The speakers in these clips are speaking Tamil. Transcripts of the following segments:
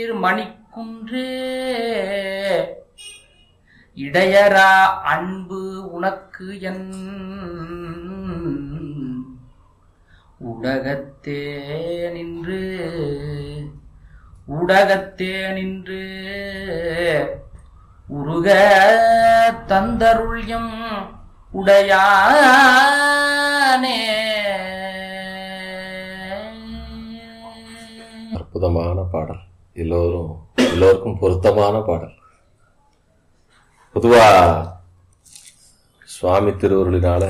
மணிக்குன்றே இடையரா அன்பு உனக்கு என் உடகத்தே நின்று உடகத்தே நின்று உருக தந்தருள்யம் உடையானே அற்புதமான பாடல் எல்லோரும் எல்லோருக்கும் பொருத்தமான பாடல் பொதுவா சுவாமி திருவருளினால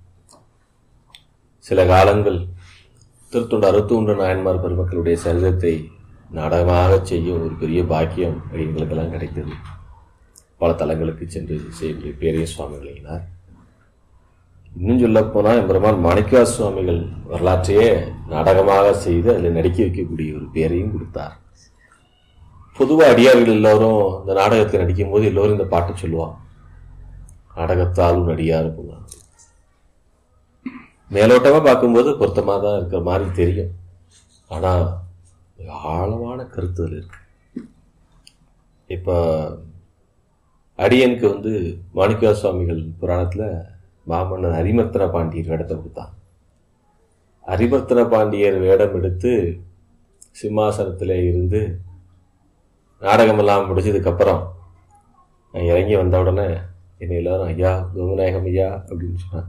சில காலங்கள் திருத்தொண்டு அறுபத்தொன்று நாயன்மார் பெருமக்களுடைய சரிதத்தை நாடகமாக செய்யும் ஒரு பெரிய பாக்கியம் எங்களுக்கெல்லாம் கிடைத்தது பல தலங்களுக்கு சென்று செய்ய பேரையும் சுவாமிகளினார் இன்னும் சொல்ல போனால் எம்பெருமான் மாணிக்கவா சுவாமிகள் வரலாற்றையே நாடகமாக செய்து அதில் நடிக்க வைக்கக்கூடிய ஒரு பேரையும் கொடுத்தார் பொதுவாக அடியார்கள் எல்லோரும் இந்த நாடகத்தை நடிக்கும் போது எல்லோரும் இந்த பாட்டு சொல்லுவாங்க நாடகத்தால் உன் அடியார் போவாங்க மேலோட்டமாக பார்க்கும்போது பொருத்தமாக தான் இருக்கிற மாதிரி தெரியும் ஆனால் ஆழமான கருத்து அதில் இருக்கு இப்போ அடியனுக்கு வந்து மாணிக்கவா சுவாமிகள் புராணத்தில் மாமன்னர் ஹரிமர்த்தன பாண்டியர் வேடத்தை கொடுத்தான் ஹரிமர்த்தன பாண்டியர் வேடம் எடுத்து சிம்மாசனத்தில் இருந்து நாடகமெல்லாம் முடிச்சதுக்கப்புறம் நான் இறங்கி வந்த உடனே என்னை எல்லாரும் ஐயா கோமநாயகம் ஐயா அப்படின்னு சொன்னான்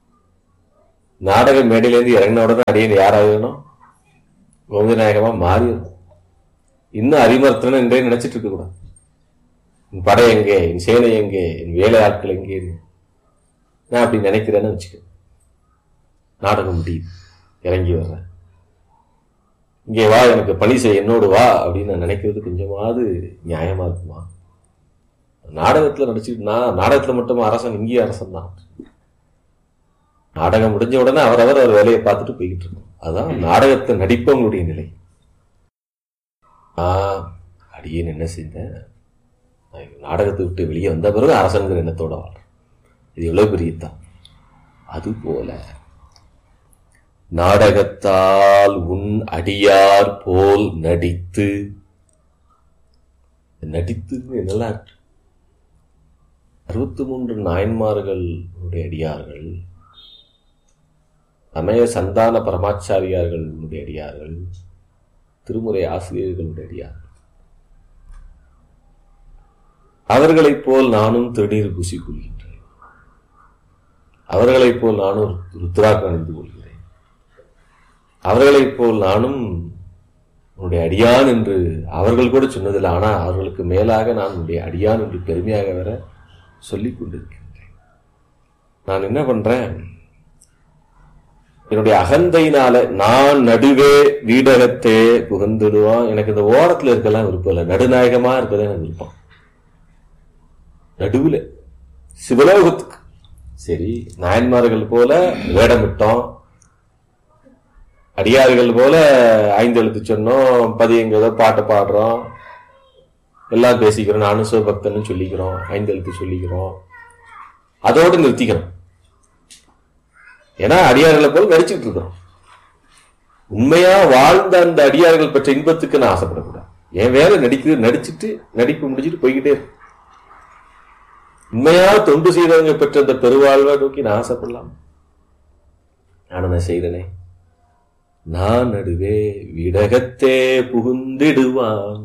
நாடக மேடையிலேருந்து இறங்கின உடனே அடியன் யாராகணும் கோமநாயகமாக மாறிடும் இன்னும் அரிமர்த்தனம் என்றே நினைச்சிட்டு இருக்க கூடாது என் படை எங்கே என் சேனை எங்கே என் வேலை ஆட்கள் எங்கே நான் அப்படி நினைக்கிறேன்னு வச்சுக்க நாடகம் முடியுது இறங்கி வர்றேன் இங்கே வா எனக்கு பணி செய் என்னோடு வா அப்படின்னு நான் நினைக்கிறது கொஞ்சமாவது நியாயமா இருக்குமா நாடகத்தில் நடிச்சுட்டு நான் நாடகத்தில் மட்டும் அரசன் இங்கேயும் அரசன் தான் நாடகம் முடிஞ்ச உடனே அவரவர் அவர் வேலையை பார்த்துட்டு போய்கிட்டு இருக்கோம் அதான் நாடகத்தை நடிப்பவங்களுடைய நிலை ஆஹ் அடியேன் என்ன செய்தேன் நாடகத்தை விட்டு வெளியே வந்த பிறகு அரசனுங்கிற எண்ணத்தோட வாழ்றேன் இது எவ்வளவு பெரிய தான் அது போல நாடகத்தால் உன் அடியார் போல் நடித்து நடித்து நல்லா இருக்கு அறுபத்தி மூன்று நாயன்மார்களுடைய அடியார்கள் சமய சந்தான பரமாச்சாரியார்களுடைய அடியார்கள் திருமுறை ஆசிரியர்களுடைய அடியார்கள் அவர்களைப் போல் நானும் திருநீர் பூசிக்கொள்கின்றேன் அவர்களைப் போல் நானும் ருத்ராக்கு அணிந்து கொள்கிறேன் அவர்களைப் போல் நானும் உன்னுடைய அடியான் என்று அவர்கள் கூட சொன்னதில்லை ஆனால் அவர்களுக்கு மேலாக நான் உன்னுடைய அடியான் என்று பெருமையாக வர சொல்லிக் கொண்டிருக்கின்றேன் நான் என்ன பண்றேன் என்னுடைய அகந்தையினால நான் நடுவே வீடகத்தே புகுந்துடுவான் எனக்கு இந்த ஓரத்துல இருக்கலாம் விருப்பம் இல்லை நடுநாயகமா இருக்கதான் எனக்கு விருப்பம் நடுவுல சிவலோகத்துக்கு சரி நாயன்மார்கள் போல வேடமிட்டோம் அடியார்கள் போல ஐந்து எழுத்து சொன்னோம் பதியங்கிறதோ பாட்டை பாடுறோம் எல்லாம் பேசிக்கிறோம் நானும் சிவபக்தன்னு சொல்லிக்கிறோம் ஐந்து எழுத்து சொல்லிக்கிறோம் அதோடு நிறுத்திக்கிறோம் ஏன்னா அடியார்களை போல் நடிச்சுட்டு இருக்கிறோம் உண்மையா வாழ்ந்த அந்த அடியார்கள் பெற்ற இன்பத்துக்கு நான் ஆசைப்படக்கூடாது என் வேலை நடிக்கிறது நடிச்சுட்டு நடிப்பு முடிச்சுட்டு போய்கிட்டே இருக்கு உண்மையா தொண்டு செய்தவங்க பெற்ற அந்த பெருவாழ்வை நோக்கி நான் ஆசைப்படலாம் நான் என்ன செய்தனே நான் நடுவே விடகத்தே புகுந்திடுவான்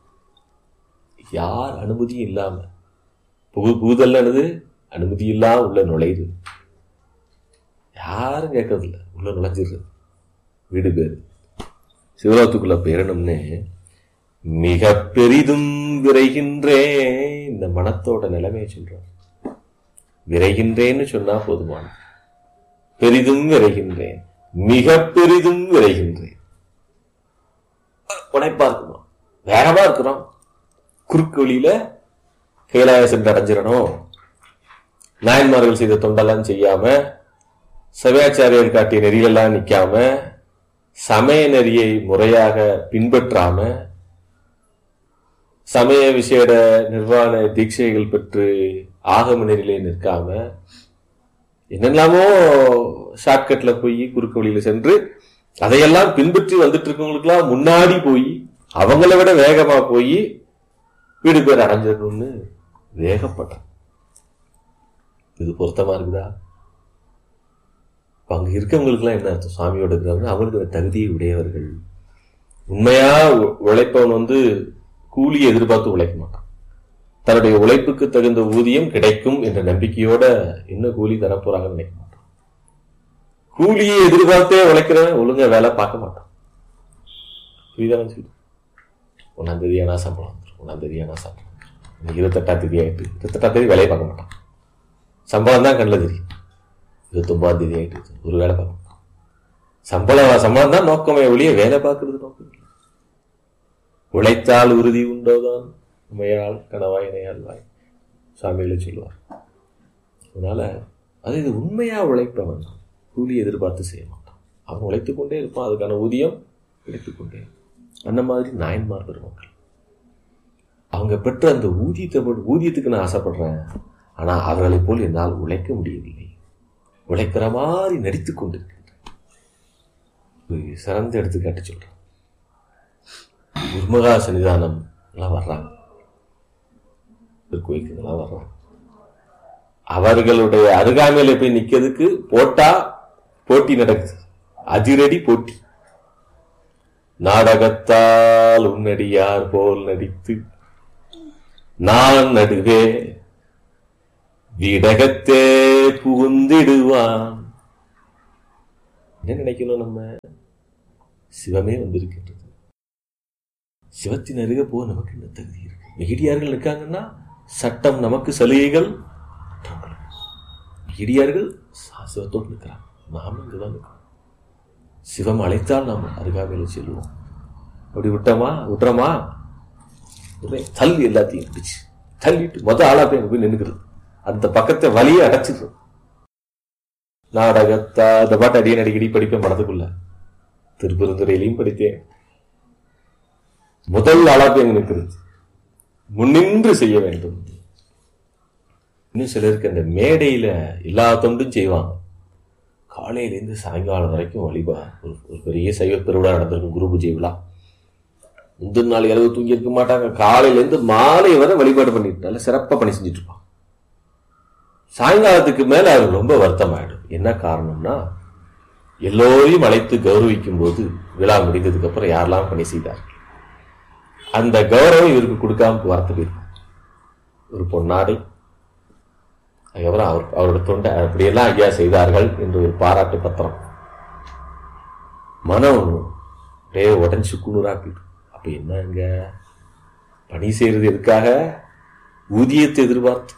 யார் அனுமதியும் இல்லாம புகு புகுதல்னது அனுமதி இல்லாம உள்ள நுழையுது யாரும் கேட்கறது இல்லை உள்ள நுழைஞ்சிடுறது வீடு பேர் சிவராத்துக்குள்ள பேரணும்னு மிக பெரிதும் விரைகின்றேன் இந்த மனத்தோட நிலைமையை சொல்றான் விரைகின்றேன்னு சொன்னா போதுமான பெரிதும் விரைகின்றேன் மிக பெரிதும் விரைகின்றேன் உடைப்பா இருக்குமா வேகமா இருக்கிறோம் குறுக்கு வழியில கைலாய சென்று அடைஞ்சிடணும் நாயன்மார்கள் செய்த தொண்டெல்லாம் செய்யாம சபையாச்சாரியர் காட்டிய நெறியெல்லாம் நிக்காம சமய நெறியை முறையாக பின்பற்றாம சமய விசேட நிர்வாண தீட்சைகள் பெற்று ஆகம நெறியிலே நிற்காம என்னெல்லாமோ ஷார்ட்கட்ல போய் குறுக்கு வழியில சென்று அதையெல்லாம் பின்பற்றி வந்துட்டு இருக்கவங்களுக்கெல்லாம் முன்னாடி போய் அவங்கள விட வேகமா போய் வீடு பேர் அடைஞ்சிடணும்னு வேகப்பட்டான் இது பொருத்தமா இருக்குதா இப்ப அங்க இருக்கவங்களுக்குலாம் என்ன அர்த்தம் சுவாமியோட இருக்கிறவங்க அவங்களுக்கு அந்த தகுதியை உடையவர்கள் உண்மையா உ- உழைப்பவன் வந்து கூலியை எதிர்பார்த்து உழைக்க மாட்டான் தன்னுடைய உழைப்புக்கு தகுந்த ஊதியம் கிடைக்கும் என்ற நம்பிக்கையோட என்ன கூலி தரப்போறாங்கன்னு நினைக்க மாட்டான் கூலியை எதிர்பார்த்தே உழைக்கிறவன் ஒழுங்கா வேலை பார்க்க மாட்டான் புரியுதானு சொல்லி ஒன்னாம் தேதி ஆனா சம்பளம் வந்துடும் ஒன்னாம் தேதி ஆனா சம்பளம் வந்துரும். இன்னைக்கு இருபத்தெட்டாம் தேதி ஆயிட்டு இருபத்தெட்டாம் தேதி வேலையை பார்க்க மாட்டான் சம்பளம் தான் கண்ணில் தெரியும் இருபத்தொன்பதாம் தேதி ஆயிட்டு ஒரு வேலை பார்க்க மாட்டான் சம்பளம் சம்பளம் தான் நோக்கமே ஒழிய வேலை பார்க்கறது நோக்கம் இல்லை. உழைத்தால் உறுதி உண்டோதான் உமையால் கனவாய் இணையால் வாய் சாமிகளை சொல்லுவார் அதனால அது இது உண்மையா உழைப்பவன் கூலி எதிர்பார்த்து செய்ய மாட்டான் அவன் உழைத்துக் கொண்டே இருப்பான் அதுக்கான ஊதியம் கிடைத்துக் கொண்டே இருக்கும். அந்த மாதிரி நாயன்மார் பெருமக்கள் அவங்க பெற்ற அந்த ஊதியத்தை போட்டு- ஊதியத்துக்கு நான் ஆசைப்படுறேன் ஆனா அவர்களைப் போல் என்னால் உழைக்க முடியவில்லை உழைக்கிற மாதிரி நடித்துக் கொண்டிருக்கின்றேன் ஒரு சிறந்த எடுத்துக்காட்டு சொல்றேன் குருமகா சன்னிதானம் எல்லாம் வர்றாங்க திருக்கோயிலுக்கு எல்லாம் வர்றாங்க அவர்களுடைய அருகாமையில போய் நிக்கிறதுக்கு போட்டா போட்டி நடக்குது அதிரடி போட்டி நாடகத்தால் உன்னடியார் போல் நடித்து நான் நடுவே விடகத்தே புகுந்திடுவான் என்ன நினைக்கணும் நம்ம சிவமே வந்திருக்கின்றது சிவத்தின் அருகே போக நமக்கு என்ன தகுதி இருக்கு மெகிடியார்கள் இருக்காங்கன்னா சட்டம் நமக்கு சலுகைகள் மற்றவங்களுக்கு. மெகிடியார்கள் சா- சிவத்தோடு இருக்கிறாங்க நாம இங்கதான் இருக்கிறோம் சிவம் அழைத்தால் நாம் அருகாமையில் செல்வோம் அப்படி விட்டோமா விட்டுறோமா உடனே தள்ளி எல்லாத்தையும் பிடிச்சு தள்ளிட்டு மொத ஆளா போய் அங்க போய் நின்னுக்கிறது அந்த பக்கத்தை வழியை அடைச்சிடுறது நாடகத்தா அந்த பாட்டு அடியன் அடிக்கடி படிப்பேன் மனதுக்குள்ள திருப்பெருந்துறையிலையும் படித்தேன் முதல் ஆளா போய் அங்க நிற்கிறது முன்னின்று செய்ய வேண்டும் இன்னும் சிலருக்கு அந்த மேடையில எல்லா தொண்டும் செய்வாங்க காலையிலேருந்து சாயங்காலம் வரைக்கும் வழிபா ஒரு ஒரு பெரிய சைவ பெருவிழா நடந்திருக்கும் குரு பூஜை விழா முந்தின நாள் இரவு தூங்கி இருக்க மாட்டாங்க காலையிலேருந்து மாலை வரை வழிபாடு பண்ணிட்டு நல்ல சிறப்பாக பணி செஞ்சுட்டு இருப்பாங்க சாயங்காலத்துக்கு மேல அது ரொம்ப வருத்தமாயிடும் என்ன காரணம்னா எல்லோரையும் அழைத்து கௌரவிக்கும் போது விழா முடிந்ததுக்கு அப்புறம் யாரெல்லாம் பணி செய்தார்கள் அந்த கௌரவம் இவருக்கு கொடுக்காம வார்த்தை இருக்கும் ஒரு பொன்னாடை அதுக்கப்புறம் அவர் அவரோட தொண்டை அப்படியெல்லாம் ஐயா செய்தார்கள் என்று ஒரு பாராட்டு பத்திரம் மனம் அப்படியே உடஞ்சி குளிராக்கிட்டு அப்ப என்னங்க பணி செய்யறது எதுக்காக ஊதியத்தை எதிர்பார்த்து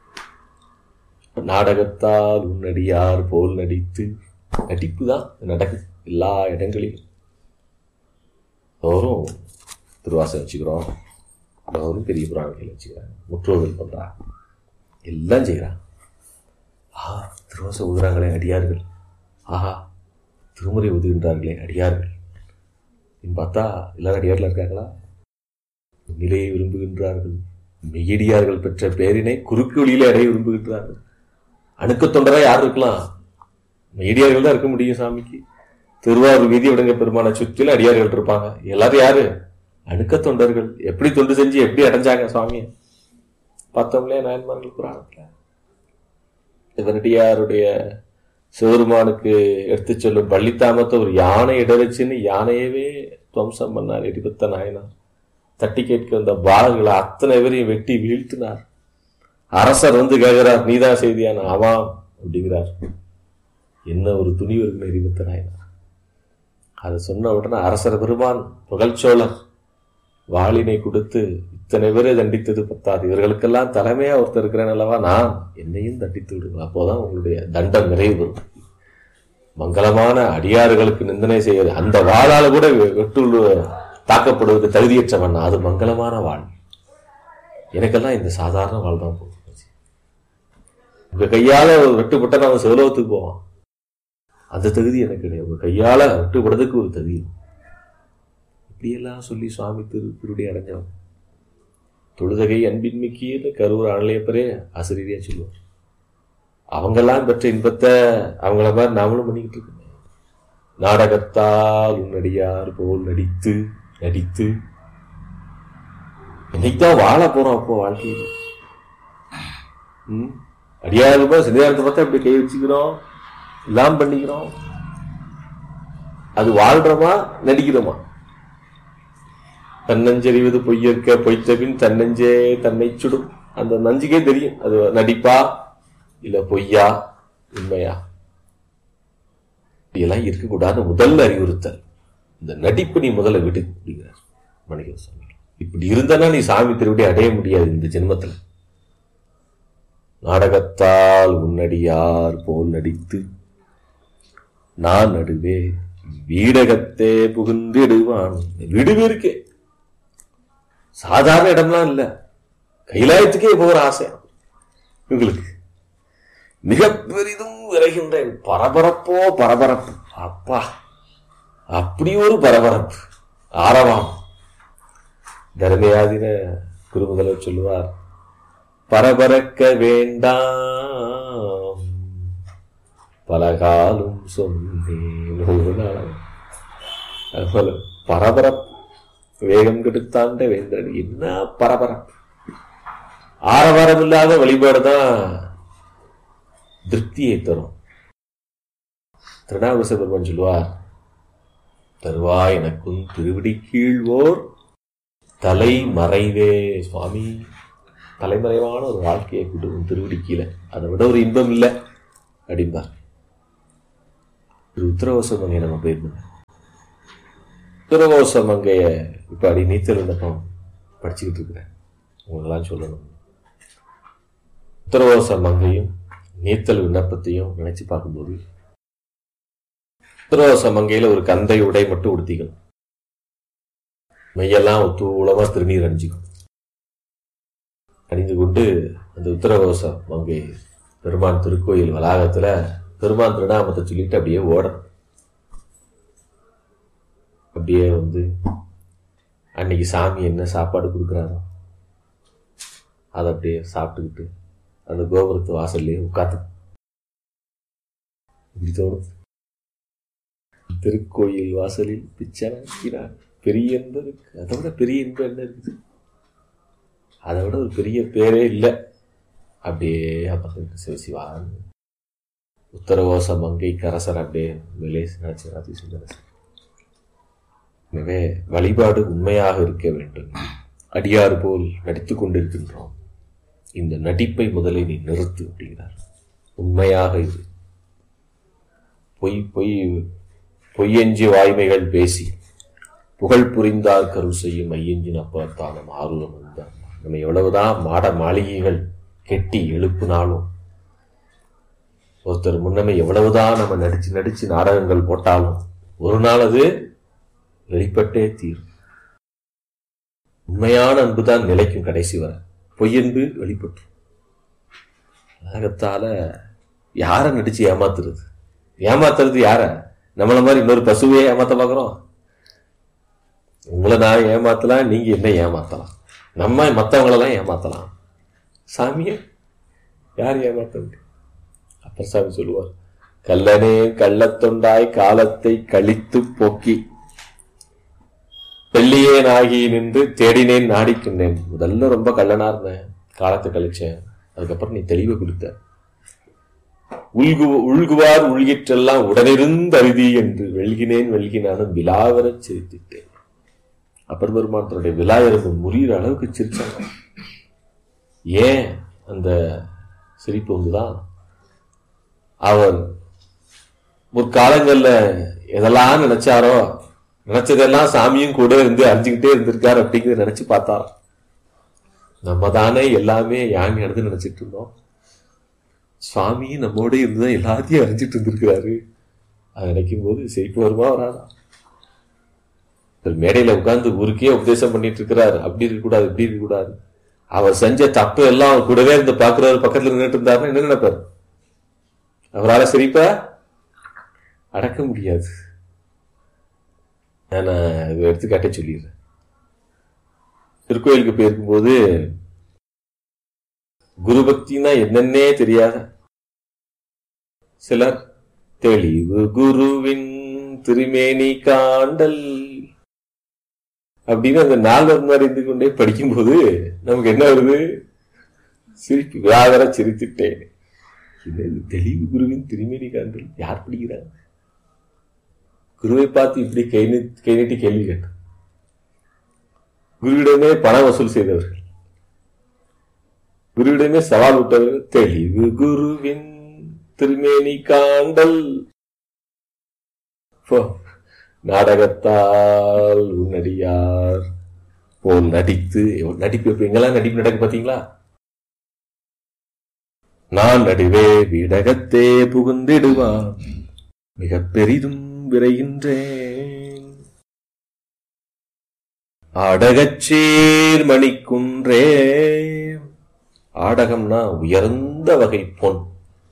நாடகத்தால் உன்னடியார் போல் நடித்து நடிப்பு தான் நடக்குது எல்லா இடங்களிலும் தோறும் திருவாசம் வச்சுக்கிறோம் தோறும் பெரிய புராணங்கள் வச்சுக்கிறாங்க முற்றோர்கள் பண்றாங்க எல்லாம் செய்கிறாங்க ஆஹா திருவாசம் ஊதுறாங்களே அடியார்கள் ஆஹா திருமுறை ஊதுகின்றார்களே அடியார்கள் அப்படின்னு பார்த்தா எல்லாரும் அடியார்கள் இருக்காங்களா நிலையை விரும்புகின்றார்கள் மெய்யடியார்கள் பெற்ற பேரினை குறுக்கு வழியிலே அடைய விரும்புகின்றார்கள் அணுக்க தொண்டரா யார் இருக்கலாம் மெய்யடியார்கள் தான் இருக்க முடியும் சாமிக்கு திருவாரூர் வீதி விடங்க பெருமான சுற்றிலும் அடியார்கள் இருப்பாங்க எல்லாரும் யாரு அணுக்க தொண்டர்கள் எப்படி தொண்டு செஞ்சு எப்படி அடைஞ்சாங்க சுவாமியை பார்த்தோம்லையே நாயன்மார்கள் புராணத்துல இவரடியாருடைய சிவருமானுக்கு எடுத்து சொல்லும் பள்ளித்தாமத்தை ஒரு யானை இட வச்சுன்னு யானையவே துவம்சம் பண்ணார் எரிபத்த நாயனார் தட்டி கேட்க வந்த பாலங்களை அத்தனை பேரையும் வெட்டி வீழ்த்தினார் அரசர் வந்து கேட்கிறார் நீதான் செய்தியான ஆமாம் அப்படிங்கிறார் என்ன ஒரு துணிவு இருக்குன்னு எரிபத்த நாயனார் அதை சொன்ன உடனே அரசர் பெருமான் புகழ்ச்சோழர் வாளினை கொடுத்து இத்தனை பேரை தண்டித்தது பத்தாது இவர்களுக்கெல்லாம் தலைமையா ஒருத்தர் இருக்கிறேன் அல்லவா நான் என்னையும் தண்டித்து விடுங்கள் அப்போதான் உங்களுடைய தண்டம் நிறைவு பெறும் மங்களமான அடியார்களுக்கு நிந்தனை செய்வது அந்த வாளால கூட வெட்டு தாக்கப்படுவதற்கு தகுதியற்றவன் நான். அது மங்களமான வாழ் எனக்கெல்லாம் இந்த சாதாரண வாழ் தான் போகும் உங்க கையால ஒரு வெட்டுப்பட்ட நாம சிவலோகத்துக்கு போவோம் அந்த தகுதி எனக்கு கிடையாது உங்க கையால வெட்டுப்படுறதுக்கு ஒரு தகுதி இப்படியெல்லாம் சொல்லி சுவாமி திரு திருடி அடைஞ்சவன் தொழுதகை அன்பின் மிக்கியன்னு கரூர் ஆணையப்பரே ஆசிரியரையா சொல்லுவார் அவங்கெல்லாம் பெற்ற இன்பத்தை அவங்கள மாதிரி நாமளும் பண்ணிக்கிட்டு இருக்கோம் நாடகத்தால் உன்னடியார் போல் நடித்து நடித்து இன்னைக்கு தான் வாழ போறோம் அப்போ வாழ்க்கையில் ம் அடியாருமா சிந்தாரத்தை பார்த்தா இப்படி கை வச்சுக்கிறோம் எல்லாம் பண்ணிக்கிறோம் அது வாழ்றோமா நடிக்கிறோமா தன்னஞ்செறிவது பொய்யற்க பொய்த்தபின் தன்னஞ்சே தன்னை சுடும் அந்த நஞ்சுக்கே தெரியும் அது நடிப்பா இல்ல பொய்யா உண்மையா இப்படியெல்லாம் இருக்கக்கூடாது முதல்ல அறிவுறுத்தல் இந்த நடிப்பு நீ முதல்ல விடு அப்படிங்கிறார் மணிக சுவாமி இப்படி இருந்தானா நீ சாமி திருவிடி அடைய முடியாது இந்த ஜென்மத்துல நாடகத்தால் உன்னடியார் போல் நடித்து நான் நடுவே வீடகத்தே புகுந்திடுவான் விடுவே இருக்கே சாதாரண இடம்லாம் இல்ல கைலாயத்துக்கே போகிற ஆசை இவங்களுக்கு மிக பெரிதும் விரைகின்றேன் பரபரப்போ பரபரப்பு அப்பா அப்படி ஒரு பரபரப்பு ஆரவாம் தர்மயாதின குருமுதலர் சொல்லுவார் பரபரக்க வேண்டாம் பலகாலும் சொன்னேன் ஒரு நாள் அதுபோல பரபரப்பு வேகம் கெடுத்தாண்ட வேந்தன் என்ன பரபரப்பு ஆரவாரம் இல்லாத வழிபாடு தான் திருப்தியை தரும் திருநாவுச பெருமான் சொல்லுவார் தருவாய் எனக்கும் திருவிடி கீழ்வோர் தலை மறைவே சுவாமி தலைமறைவான ஒரு வாழ்க்கையை கொடு உன் திருவிடி கீழே அதை விட ஒரு இன்பம் இல்லை அப்படிம்பார் ஒரு உத்தரவாச மங்கையை நம்ம போயிருந்தோம் உத்தரவாச மங்கைய இப்ப அடி நீச்சல் விண்ணப்பம் படிச்சுக்கிட்டு இருக்கிறேன் உங்களெல்லாம் சொல்லணும் உத்தரவாச மங்கையும் நீத்தல் விண்ணப்பத்தையும் நினைச்சு பார்க்கும்போது உத்தரவாச மங்கையில ஒரு கந்தை உடை மட்டும் உடுத்திக்கணும் மையெல்லாம் ஒத்தூளமா திருநீர் அணிஞ்சுக்கும் அணிந்து கொண்டு அந்த உத்தரவாச மங்கை பெருமான் திருக்கோயில் வளாகத்துல பெருமான் திருநாமத்தை சொல்லிட்டு அப்படியே ஓடணும் அப்படியே வந்து அன்னைக்கு சாமி என்ன சாப்பாடு கொடுக்குறாரோ அதை அப்படியே சாப்பிட்டுக்கிட்டு அந்த கோபுரத்து வாசல்லையே உட்காந்து இப்படி தோணும் திருக்கோயில் வாசலில் பிச்சனாக்கினார் பெரிய இன்பம் இருக்கு அதை விட பெரிய இன்பம் என்ன இருக்குது அதை விட ஒரு பெரிய பேரே இல்லை அப்படியே அமர்ந்துட்டு சிவசிவான் உத்தரவோச மங்கை கரசர் அப்படியே மேலே நினைச்சு ராதி சுந்தரசன் எனவே வழிபாடு உண்மையாக இருக்க வேண்டும் அடியாறு போல் நடித்துக் கொண்டிருக்கின்றோம் இந்த நடிப்பை முதலில் நீ நிறுத்து அப்படிங்கிறார் உண்மையாக இது பொய் பொய் பொய்யஞ்சி வாய்மைகள் பேசி புகழ் புரிந்தார் கரு செய்யும் ஐயஞ்சின் அப்பத்தானம் ஆர்வம் வந்தார் நம்ம எவ்வளவுதான் மாட மாளிகைகள் கெட்டி எழுப்புனாலும் ஒருத்தர் முன்னமே எவ்வளவுதான் நம்ம நடிச்சு நடிச்சு நாடகங்கள் போட்டாலும் ஒரு நாள் அது வெளிப்பட்டே தீரும் உண்மையான அன்புதான் நிலைக்கும் கடைசி வரை பொய்யன்பு வெளிப்பட்டு உலகத்தால யார நடிச்சு ஏமாத்துறது ஏமாத்துறது யார நம்மள மாதிரி இன்னொரு பசுவையே ஏமாத்த பாக்குறோம் உங்களை நான் ஏமாத்தலாம் நீங்க என்ன ஏமாத்தலாம் நம்ம மற்றவங்களெல்லாம் ஏமாத்தலாம் சாமியை யார் ஏமாத்த முடியும் அப்பர் சாமி சொல்லுவார் கல்லனே கள்ளத்தொண்டாய் காலத்தை கழித்து போக்கி வெள்ளியேன் ஆகி நின்று தேடினேன் நாடிக்கின்றேன் முதல்ல ரொம்ப கள்ளனா இருந்தேன் காலத்தை கழிச்சேன் அதுக்கப்புறம் நீ தெளிவு கொடுத்த உள்கு உள்குவார் உள்கிற்றெல்லாம் உடனிருந்து அருதி என்று வெல்கினேன் வெல்கினாலும் விலாவரச் சிரித்திட்டேன் அப்பர் பெருமான் தன்னுடைய விழா எறும்பு முறிகிற அளவுக்கு சிரிச்சாங்க ஏன் அந்த சிரிப்பு வந்துதான் அவர் முற்காலங்கள்ல எதெல்லாம் நினைச்சாரோ நினைச்சதெல்லாம் சாமியும் கூட இருந்து அறிஞ்சுக்கிட்டே இருந்திருக்காரு அப்படிங்கிறத நினைச்சு பார்த்தா நம்ம தானே எல்லாமே யாமி நடந்து நினைச்சிட்டு இருந்தோம் சுவாமி நம்மோட இருந்துதான் எல்லாத்தையும் அறிஞ்சிட்டு இருந்திருக்கிறாரு அது நினைக்கும் போது சிரிப்பு வருமா வராதா மேடையில உட்கார்ந்து ஊருக்கே உபதேசம் பண்ணிட்டு இருக்கிறார் அப்படி இருக்கக்கூடாது இப்படி இருக்கக்கூடாது அவர் செஞ்ச தப்பு எல்லாம் அவர் கூடவே இருந்து பாக்குறாரு பக்கத்துல நின்றுட்டு இருந்தாருன்னா என்ன நினைப்பார் அவரால் சிரிப்ப அடக்க முடியாது நான் இது எடுத்துக்காட்டே சொல்லிடுறேன் திருக்கோயிலுக்கு போயிருக்கும்போது குரு பக்தினா என்னன்னே தெரியாத சிலர் தெளிவு குருவின் திருமேனி காண்டல் அப்படின்னு அந்த நால்வர் மாதிரி இருந்து கொண்டே படிக்கும்போது நமக்கு என்ன வருது சிரிப்பு வியாகர சிரித்துட்டேன் இது தெளிவு குருவின் திருமேனி காண்டல் யார் படிக்கிறார் குருவை பார்த்து இப்படி கை நீ- கை நீட்டி கேள்வி கேட்டார் குருவிடமே பணம் வசூல் செய்தவர்கள் குருவிடமே சவால் விட்டவர்கள் தெளிவு குருவின் திருமேனி காண்டல் போ. நாடகத்தால் உன்னடியார் போல் நடித்து நடிப்பு இப்ப எங்கெல்லாம் நடிப்பு நடக்கு பாத்தீங்களா நான் நடுவே வீடகத்தே புகுந்திடுவான் மிக பெரிதும் விரைகின்றேன் ஆடகச்சேர் மணிக்குன்றே ஆடகம்னா உயர்ந்த வகை பொன்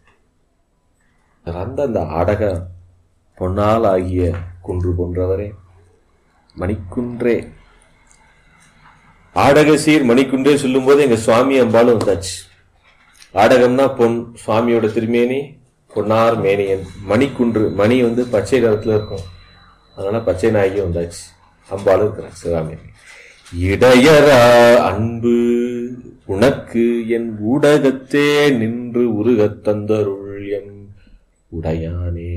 சிறந்த அந்த ஆடக பொன்னால் ஆகிய குன்று போன்றவரே மணிக்குன்றே ஆடக சீர் மணிக்குன்றே சொல்லும்போது எங்க சுவாமி அம்பாலும் வந்தாச்சு ஆடகம்னா பொன் சுவாமியோட திருமேனி பொன்னார் மேனியன் மணிக்குன்று மணி வந்து பச்சை நிறத்துல இருக்கும் அதனால பச்சை நாயகி வந்தாச்சு அம்பாலும் இருக்கிறார் சிவாமி இடையரா அன்பு உனக்கு என் ஊடகத்தே நின்று உருகத் தந்தருள் எம் உடையானே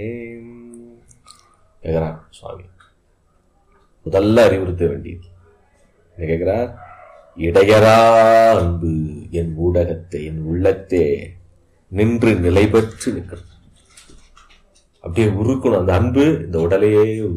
கேட்கிறார் சுவாமி முதல்ல அறிவுறுத்த வேண்டியது என்ன கேட்கிறார் இடையரா அன்பு என் ஊடகத்தை என் உள்ளத்தே நின்று நிலை பெற்று நிற்கிறது அப்படியே உருக்கணும் அந்த அன்பு இந்த உடலையே